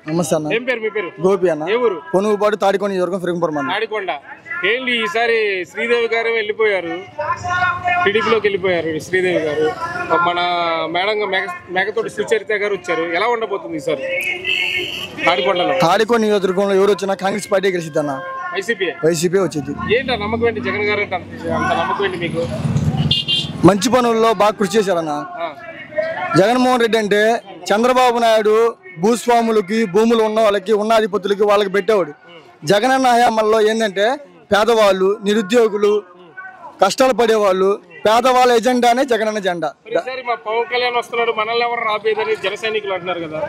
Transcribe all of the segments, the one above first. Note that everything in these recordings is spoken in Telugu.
నమస్తే అన్న ఏం పేరు మీ పేరు గోపి అన్న ఏ ఊరు పొనుగుపాటు తాడికొని నియోజకవర్గం ఫిరంగపురం అన్న ఆడికొండ ఏంటి ఈసారి శ్రీదేవి గారు వెళ్ళిపోయారు టీడీపీలోకి వెళ్ళిపోయారు శ్రీదేవి గారు మన మేడం మేక మేకతోటి సుచరిత గారు వచ్చారు ఎలా ఉండబోతుంది ఈసారి ఆడికొండలో తాడికొని నియోజకవర్గంలో ఎవరు వచ్చినా కాంగ్రెస్ పార్టీ గెలిచిద్ది అన్న వైసీపీ వైసీపీ వచ్చింది ఏంటి ఆ నమ్మకం ఏంటి జగన్ గారు అంటే అంత అంత నమ్మకం ఏంటి మీకు మంచి పనుల్లో బాగా కృషి చేశారన్న ఆ, జగన్మోహన్ రెడ్డి అంటే చంద్రబాబు నాయుడు భూస్వాములకి భూములు ఉన్న వాళ్ళకి ఉన్న అధిపతులకి వాళ్ళకి పెట్టేవాడు జగనన్న హయాంలో ఏంటంటే పేదవాళ్ళు నిరుద్యోగులు కష్టాలు పడేవాళ్ళు పేదవాళ్ళ ఎజెండానే జగనన్న జెండా మరి ఈసారి మా పవన్ కళ్యాణ్ వస్తున్నాడు మనల్ని ఎవరు రాబోయేదని జన సైనికులు అంటున్నారు కదా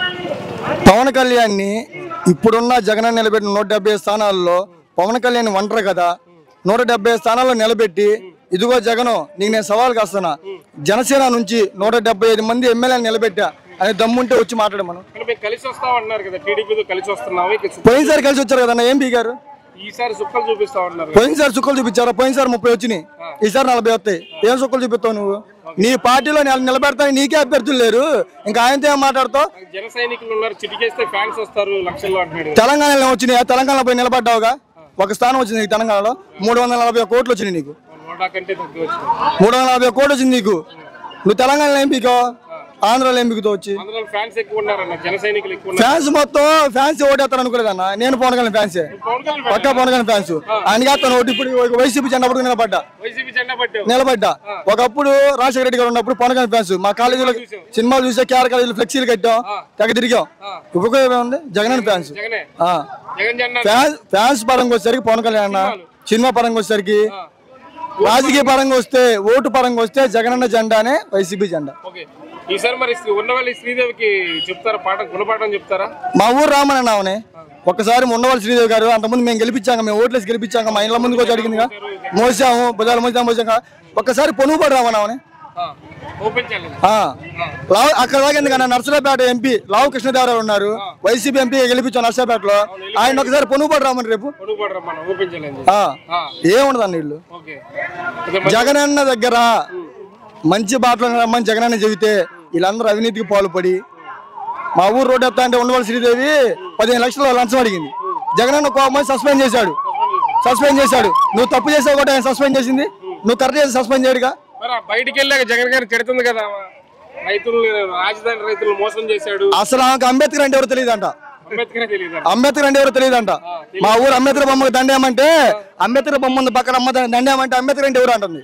పవన్ కళ్యాణ్ని ఇప్పుడున్న జగన్ నిలబెట్టిన నూట డెబ్బై స్థానాల్లో పవన్ కళ్యాణ్ ఒంటరి కదా నూట డెబ్బై స్థానాల్లో నిలబెట్టి ఇదిగో జగను నీకు నేను సవాల్ కాస్తున్నా జనసేన నుంచి నూట డెబ్బై ఐదు మంది ఎమ్మెల్యేలు నిలబెట్టా అని దమ్ముంటే వచ్చి మాట్లాడు మనం కానీ మేము కలిసి వస్తాం అంటున్నారు కదా టీడీపీతో కలిసి వస్తున్నాము ఇక సు- పోయినసారి కలిసి వచ్చారు కదన్న ఏం పీకారు ఈసారి సుక్కలు చూపిస్తా ఉన్నారు పోయినసారి చుక్కలు చూపించారా పోయినసారి ముప్పై వచ్చినాయి ఈసారి నలభై వస్తాయి ఏం చుక్కలు చూపిస్తావు నువ్వు నీ పార్టీలో నిల- నిలబెడతాను నీకే అభ్యర్థులు లేరు ఇంకా ఆయనతో ఏం మాట్లాడతావు జన సైనికులు ఉన్నారు చిటికేస్తే ఫ్యాన్స్ వస్తారు లక్షల్లో అంటున్నాడు తెలంగాణలో వచ్చినాయి తెలంగాణలో పోయి నిలబడ్డావుగా ఒక స్థానం వచ్చింది నీకు తెలంగాణలో మూడు వందల నలభై ఒక్క కోట్లు వచ్చినాయి నీకు నోటా కంటే తక్కువ వచ్చింది మూడు వందల నలభై ఒక్క కోట్లు వచ్చింది నీకు నువ్వు తెలంగాణలో ఏం పీకో ఆంధ్రాలో ఏం పీకుతావు వచ్చి అందులో ఫ్యాన్స్ ఎక్కువ ఉన్నారన్న జన సైనికులు ఎక్కువ ఉన్నారు ఫ్యాన్స్ మొత్తం ఫ్యాన్స్ ఓటేస్తారు అనుకోలేదన్న నేను పవన్ కళ్యాణ్ ఫ్యాన్సే పవన్ కళ్యాణ్ పక్కా పవన్ కళ్యాణ్ ఫ్యాన్స్ ఆయనకి వేస్తాను ఓటు ఇప్పుడు ఒక వైసీపీ జెండా పట్టుకుని నిలబడ్డా వైసీపీ జెండా పట్టావు నిలబడ్డా ఒకప్పుడు రాజశేఖర రెడ్డి గారు ఉన్నప్పుడు పవన్ కళ్యాణ్ ఫ్యాన్స్ మా కాలేజీలో సినిమాలు చూసే కేఆర్ కాలేజీలో ఫ్లెక్సీలు కట్టాం తెగ తిరిగాం ఉపయోగం ఉంది జగన్ ఫ్యాన్స్ జగనే ఆ. జగన్ జెండా ఫ్యాన్స్ ఫ్యాన్స్ పరంగా వచ్చేసరికి పవన్ కళ్యాణ్ అన్న సినిమా పరంగా వచ్చేసరికి రాజకీయ పరంగా వస్తే ఓటు పరంగా వస్తే జగనన్న జెండానే వైసీపీ జెండా ఓకే ఈసారి మరి శ్రీ- ఉన్నవల్లి శ్రీదేవికి చెప్తారా పాఠం గుణపాఠం చెప్తారా మా ఊరు రామన్న ఆమెనే ఒక్కసారి ఉండవల్లి శ్రీదేవి గారు అంతకుముందు మేము గెలిపించాక మేము ఓట్లేసి గెలిపించాక మా ఇంట్లో ముందుకు వచ్చి అడిగిందిగా మోసాము బుధాలు మోసాము మోసాక ఒక్కసారి పొనుగుపడి రామన్న ఆమెనే ఆ, ఓపెన్ ఛాలెంజ్ ఆ. లావు అక్కడ దాకా ఎందుకన్నా నర్సరాపేట ఎంపీ లావు కృష్ణదేవరావు ఉన్నారు వైసీపీ ఎంపీ గెలిపించాం నర్సరాపేటలో ఆయన ఒకసారి పొనుగుపడి రామని రేపు కొనుగోడరా మనం ఓపెన్ ఛాలెంజ్ ఆ. ఆ, ఏముండదు అన్న వీళ్ళు ఓకే ఓకే మరి జగనన్న దగ్గర మంచి బాటలో రమ్మని జగనన్న చెబితే వీళ్ళందరూ అవినీతికి పాల్పడి మా ఊరు రోడ్డు ఎత్తా అంటే ఉండవలసి శ్రీదేవి పదిహేను లక్షలు లంచం అడిగింది జగనన్న కోపం సస్పెండ్ చేశాడు సస్పెండ్ చేశాడు నువ్వు తప్పు చేసావు కూడా ఆయన సస్పెండ్ చేసింది నువ్వు కరెక్ట్ చేసి సస్పెండ్ చేయడుగా మరి ఆ బయటికి వెళ్ళాక జగన్ గారు తిడుతుంది కదా రైతులు రాజధాని రైతులు మోసం చేశాడు అసలు ఆమెకు అంబేద్కర్ అంటే ఎవరు తెలియదంట అంబేద్కర్ తెలియదు అంబేద్కర్ అంటే ఎవరు తెలియదంట మా ఊరు అంబేద్కర్ బొమ్మకు దండేమంటే అంబేద్కర్ బొమ్మ ఉంది పక్కన అమ్మ దండేమంటే అంబేద్కర్ అంటే ఎవరు అంటుంది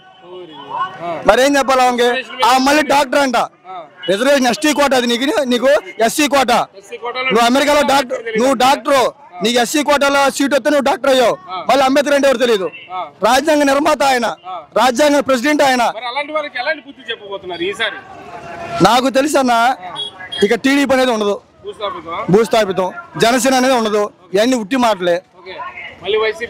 మరి ఏం చెప్పాలి ఆమెకి ఆ మళ్ళీ డాక్టర్ అంట రిజర్వేషన్ ఎస్టీ కోట అది నీకు నీకు ఎస్సీ కోట ఎస్సీ కోటాలో నువ్వు అమెరికాలో డాక్టర్ నువ్వు డాక్టర్ నీకు ఎస్సీ కోటాలో సీట్ వస్తే నువ్వు డాక్టర్ అయ్యావు మళ్ళీ అంబేద్కర్ అంటే ఎవరు తెలియదు రాజ్యాంగ నిర్మాత ఆయన రాజ్యాంగ ప్రెసిడెంట్ ఆయన మరి అలాంటి వారికి ఎలాంటి బుద్ధి చెప్పబోతున్నారు ఈసారి నాకు తెలుసు అన్న ఇక టీడీపీ అనేది ఉండదు భూస్థాపితం భూస్థాపితం జనసేన అనేది ఉండదు ఇవన్నీ ఉట్టి మాటలే ఓకే మళ్ళీ వైసీపీ